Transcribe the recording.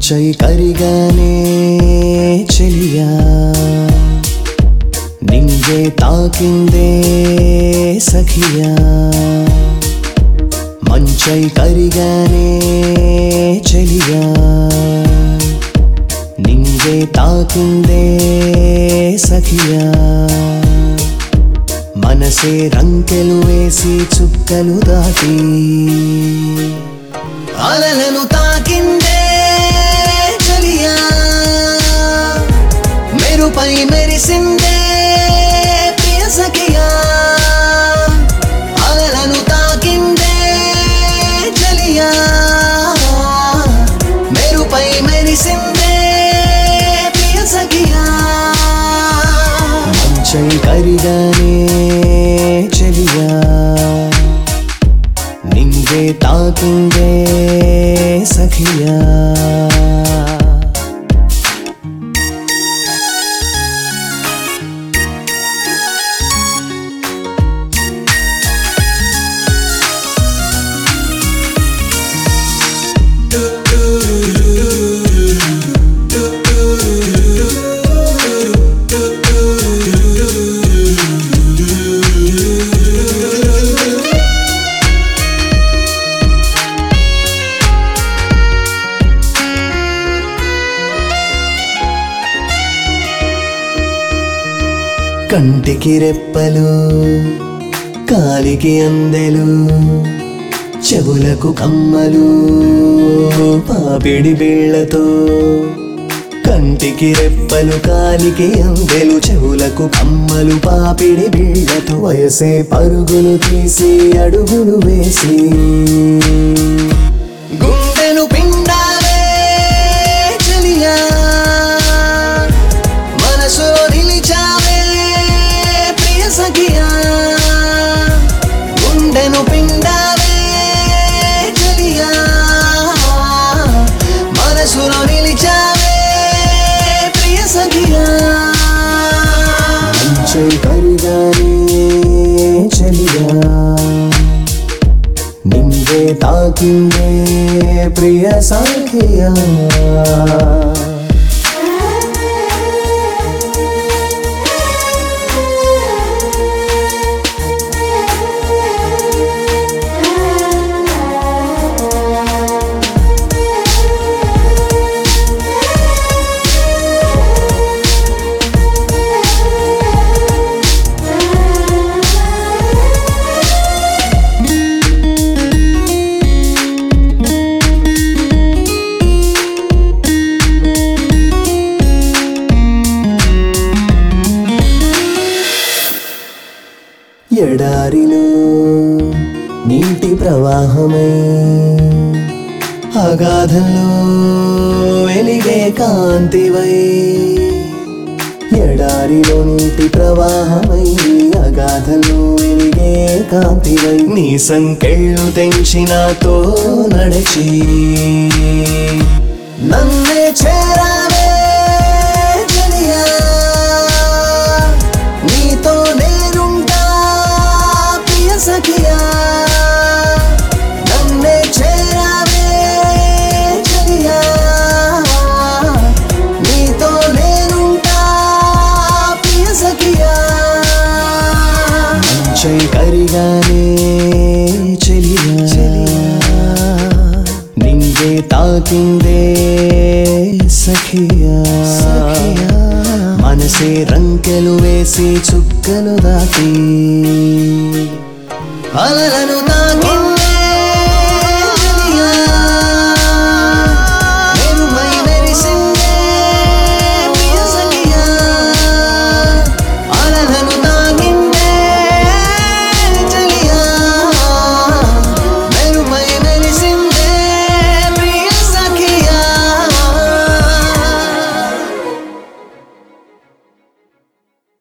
మంచై కరిగానే చెలియా నింగే తాకిందే సఖియా మంచై కరిగానే చెలియా నింగే తాకిందే సఖియా మనసే రంకెలు వేసి చుక్కలు దాటి అలలను తాకిందే చలియా మెరుపై మెరిసిందే ప్రియ సఖియా అలలను తాకిందే చలియా మెరుపై మెరిసిందే ప్రియ సఖియా మంచై కరిగానే చెలియా నింగే తాకిందే సఖియా కంటికి రెప్పలు కాలికి అందెలు చెవులకు కమ్మలు పాపిడి బిళ్ళతో కంటికి రెప్పలు కాలికి అందెలు చెవులకు కమ్మలు పాపిడి బిళ్ళతో వయసే పరుగులు తీసి అడుగులు వేసి గుండెను పిండాలే చలియా మనసులో నిలిచావే ప్రియ సఖియా గుండెను పిండావే చలియా మనసులో నిలిచావే ప్రియ సఖియా మంచై కరిగానే చలియా నింగే తాకిందే ప్రియ సఖియా ఎడారిలో నీటి ప్రవాహమై అగాధంలో వెలిగే కాంతివై ఎడారిలో నీటి ప్రవాహమై అగాధంలో వెలిగే కాంతివై నీ సంకెళ్ళు తెంచి నాతో నడిచి నన్నే చేరావే చెలియా నీతో నేనుంటా ప్రియ సఖియా నన్నే చేరావే చెలియా నీతో నేనుంటా ప్రియ సఖియా మంచై కరిగానే చెలియా నింగే తాకిందే సఖియా మనసే రంకెలు వేసి చుక్కలు దాటి అలలను తాకిందే